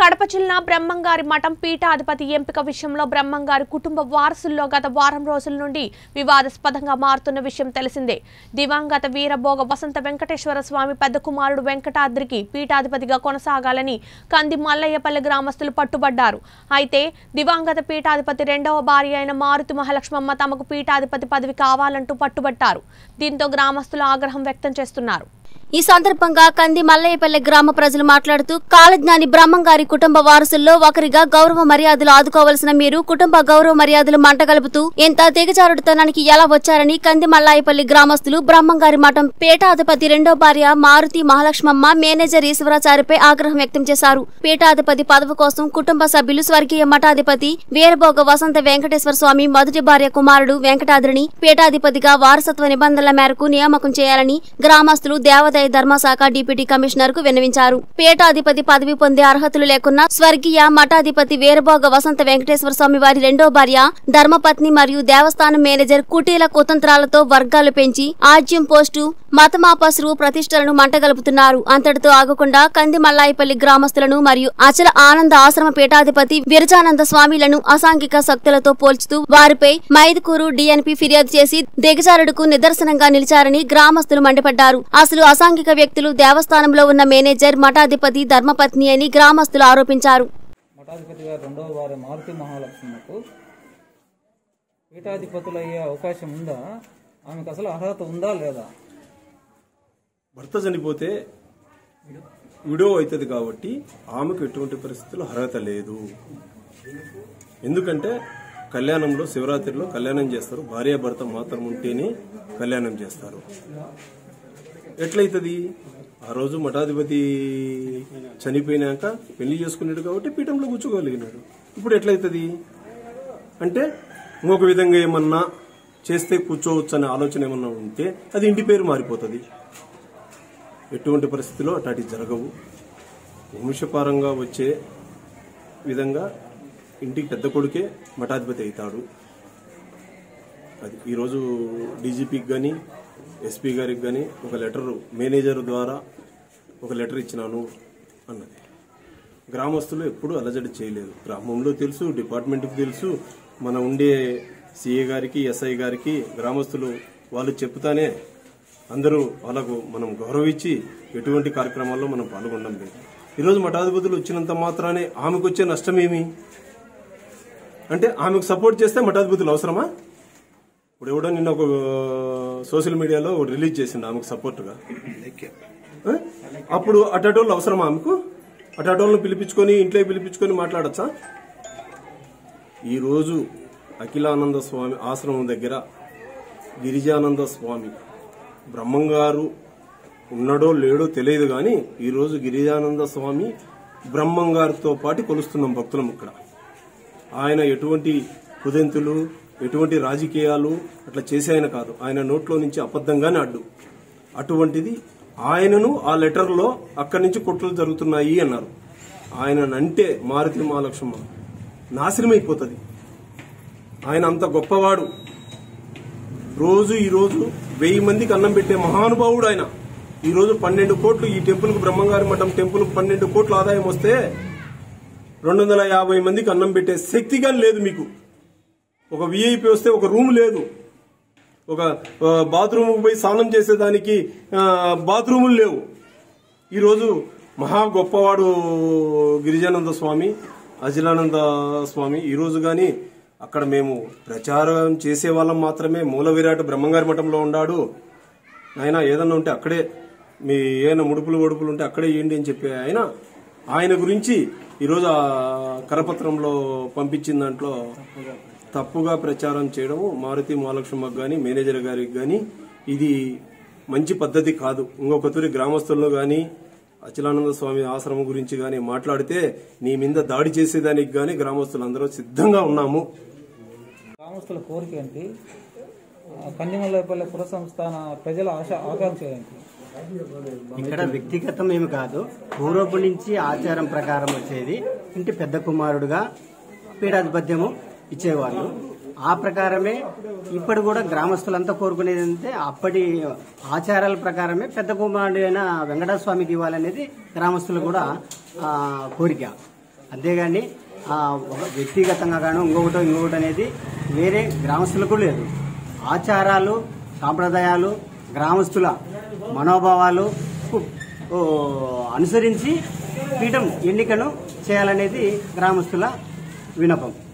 కడప జిల్లా బ్రహ్మంగారి మఠం పీఠాధిపతి ఎంపిక విషయంలో బ్రహ్మంగారి కుటుంబ వారసుల్లో గత వారం రోజుల నుండి వివాదాస్పదంగా మారుతున్న విషయం తెలిసిందే దివంగత వీరభోగ వసంత వెంకటేశ్వర స్వామి పెద్ద కుమారుడు వెంకటాద్రికి పీఠాధిపతిగా కొనసాగాలని కంది మల్లయ్యపల్లి గ్రామస్తులు పట్టుబడ్డారు అయితే దివంగత పీఠాధిపతి రెండవ భార్య అయిన మారుతి మహాలక్ష్మమ్మ తమకు పీఠాధిపతి పదవి కావాలంటూ పట్టుబట్టారు దీంతో గ్రామస్తులు ఆగ్రహం వ్యక్తం చేస్తున్నారు ఈ సందర్భంగా కంది మల్లయ్యపల్లె గ్రామ ప్రజలు మాట్లాడుతూ కాలజ్ఞాని బ్రహ్మంగారి కుటుంబ వారసుల్లో ఒకరిగా గౌరవ మర్యాదలు ఆదుకోవలసిన మీరు కుటుంబ గౌరవ మర్యాదలు మంటగలుపుతూ ఇంత దిగజారుడుతనానికి ఎలా వచ్చారని కంది మల్లాయపల్లి గ్రామస్తులు బ్రహ్మంగారి మఠం పీఠాధిపతి రెండో భార్య మారుతి మహాలక్ష్మమ్మ మేనేజర్ ఈశ్వరాచారిపై ఆగ్రహం వ్యక్తం చేశారు పీఠాధిపతి పదవి కోసం కుటుంబ సభ్యులు స్వర్గీయ మఠాధిపతి వీరభోగ వసంత వెంకటేశ్వర స్వామి మొదటి భార్య కుమారుడు వెంకటాద్రిని పీఠాధిపతిగా వారసత్వ నిబంధనల మేరకు నియామకం చేయాలని గ్రామస్తులు దేవాదాయ ధర్మశాఖ డిప్యూటీ కమిషనర్ కు విన్నవించారు పీఠాధిపతి పదవి పొందే అర్హతలు లేకున్నా స్వర్గీయ మఠాధిపతి వీరభోగ వసంత వెంకటేశ్వర స్వామి వారి రెండో భార్య ధర్మపత్ని మరియు దేవస్థానం మేనేజర్ కుటీల కుతంత్రాలతో వర్గాలు పెంచి ఆజ్యం పోస్టు మతమాపసురు ప్రతిష్టలను మంటగలుపుతున్నారు అంతటితో ఆగకుండా కంది మల్లాయిపల్లి గ్రామస్తులను మరియు అచల ఆనంద ఆశ్రమ పీఠాధిపతి విరజానంద స్వామిలను అసాంఘిక శక్తులతో పోల్చుతూ వారిపై మైదుకూరు డిఎన్పి ఫిర్యాదు చేసి దిగజారుడుకు నిదర్శనంగా నిలిచారని గ్రామస్తులు మండిపడ్డారు అసలు అసాంఘిక వ్యక్తులు దేవస్థానంలో ఉన్న మేనేజర్ మఠాధిపతి ధర్మపత్ని అని గ్రామస్తులు ఆరోపించారు మఠాధిపతి గారు రెండవ వారి మారుతి మహాలక్ష్మకు పీఠాధిపతులయ్యే అవకాశం ఉందా ఆమెకు అసలు అర్హత ఉందా లేదా భర్త చనిపోతే విడో అవుతుంది కాబట్టి ఆమెకు ఎటువంటి పరిస్థితుల్లో అర్హత లేదు ఎందుకంటే కళ్యాణంలో శివరాత్రిలో కళ్యాణం చేస్తారు భార్యాభర్త మాత్రం ఉంటేనే కళ్యాణం చేస్తారు ఎట్లయితుంది ఆ రోజు మఠాధిపతి చనిపోయినాక పెళ్లి చేసుకున్నాడు కాబట్టి పీఠంలో కూర్చోగలిగినాడు ఇప్పుడు ఎట్లయితుంది అంటే ఇంకొక విధంగా ఏమన్నా చేస్తే కూర్చోవచ్చు అనే ఆలోచన ఏమన్నా ఉంటే అది ఇంటి పేరు మారిపోతుంది ఎటువంటి పరిస్థితిలో అట్లాంటివి జరగవు వంశపారంగా వచ్చే విధంగా ఇంటికి పెద్ద కొడుకే మఠాధిపతి అవుతాడు అది ఈరోజు డీజీపీకి కానీ ఎస్పీ గారికి కానీ ఒక లెటర్ మేనేజర్ ద్వారా ఒక లెటర్ ఇచ్చినాను అన్నది గ్రామస్తులు ఎప్పుడూ అలజడి చేయలేదు గ్రామంలో తెలుసు డిపార్ట్మెంట్కి తెలుసు మన ఉండే సిఏ గారికి ఎస్ఐ గారికి గ్రామస్తులు వాళ్ళు చెప్తానే అందరూ వాళ్ళకు మనం గౌరవించి ఎటువంటి కార్యక్రమాల్లో మనం పాల్గొనడం లేదు ఈరోజు మఠాధిపతులు వచ్చినంత మాత్రానే ఆమెకు వచ్చే నష్టమేమి అంటే ఆమెకు సపోర్ట్ చేస్తే మఠాధిపతులు అవసరమా ఇప్పుడు ఎవడో నిన్న ఒక సోషల్ మీడియాలో ఒకటి రిలీజ్ చేసిండు ఆమెకు సపోర్ట్గా ఆ? అప్పుడు అటాటోళ్ళు అవసరమా ఆమెకు అటాటోళ్ళను పిలిపించుకొని ఇంట్లో పిలిపించుకొని మాట్లాడచ్చా ఈరోజు అఖిలానంద స్వామి ఆశ్రమం దగ్గర గిరిజానంద స్వామి బ్రహ్మంగారు ఉన్నాడో లేడో తెలియదు కానీ ఈరోజు గిరిజానంద స్వామి బ్రహ్మంగారితో పాటు కొలుస్తున్నాం భక్తులం ఇక్కడ ఆయన ఎటువంటి కుదెంతులు ఎటువంటి రాజకీయాలు అట్లా చేసే ఆయన కాదు ఆయన నోట్లో నుంచి అబద్ధంగానే అడ్డు అటువంటిది ఆయనను ఆ లెటర్లో అక్కడి నుంచి కుట్రలు జరుగుతున్నాయి అన్నారు ఆయన అంటే మారుతి మహాలక్ష్మ నాశనమైపోతుంది ఆయన అంత గొప్పవాడు రోజు ఈ రోజు వెయ్యి మందికి అన్నం పెట్టే మహానుభావుడు ఆయన ఈ రోజు పన్నెండు కోట్లు ఈ టెంపుల్ కు బ్రహ్మంగారి మఠం టెంపుల్ కు పన్నెండు కోట్ల ఆదాయం వస్తే రెండు వందల యాభై మందికి అన్నం పెట్టే శక్తిగా లేదు మీకు ఒక విఐపి వస్తే ఒక రూమ్ లేదు ఒక బాత్రూమ్ పోయి స్నానం చేసేదానికి ఆ, బాత్రూములు లేవు ఈరోజు మహా గొప్పవాడు గిరిజానంద స్వామి అజిలానంద స్వామి ఈరోజు కానీ అక్కడ మేము ప్రచారం చేసే వాళ్ళం మాత్రమే మూల విరాట్ బ్రహ్మంగారి మఠంలో ఉన్నాడు ఆయన ఏదన్నా ఉంటే అక్కడే మీ ఏమైనా ముడుపులు ఒడుపులు ఉంటే అక్కడే ఇవ్వండి అని చెప్పి ఆయన ఆయన గురించి ఈరోజు ఆ కరపత్రంలో పంపించిన దాంట్లో తప్పుగా ప్రచారం చేయడము మారుతి మహాలక్ష్మకి కానీ మేనేజర్ గారికి కానీ ఇది మంచి పద్ధతి కాదు ఇంకొక తూరి గ్రామస్తులను కానీ అచలానంద స్వామి ఆశ్రమం గురించి కానీ మాట్లాడితే నీ మీద దాడి చేసేదానికి కానీ గ్రామస్తులందరూ సిద్ధంగా ఉన్నాము గ్రామస్తుల కోరిక ఏంటి ఆ, కందిమల్లపల్లి పుర సంస్థాన ప్రజల ఆశ ఆకాంక్ష ఏంటి ఇక్కడ వ్యక్తిగతం ఏమి కాదు పూర్వపు నుంచి ఆచారం ప్రకారం వచ్చేది ఇంటి పెద్ద కుమారుడుగా పీఠాధిపత్యము ఇచ్చేవాళ్ళు ఆ ప్రకారమే ఇప్పుడు కూడా గ్రామస్తులంతా కోరుకునేది అంటే అప్పటి ఆచారాల ప్రకారమే పెద్ద కుమారుడు అయిన వెంకటస్వామికి ఇవ్వాలనేది గ్రామస్తులు కూడా ఆ, కోరిక అంతేగాని ఆ, ఒక వ్యక్తిగతంగా గాను ఇంకొకటో ఇంకొకటి అనేది వేరే గ్రామస్తులకు లేదు ఆచారాలు సాంప్రదాయాలు గ్రామస్తుల మనోభావాలు ఓ, అనుసరించి పీఠం ఎన్నికను చేయాలనేది గ్రామస్తుల వినపం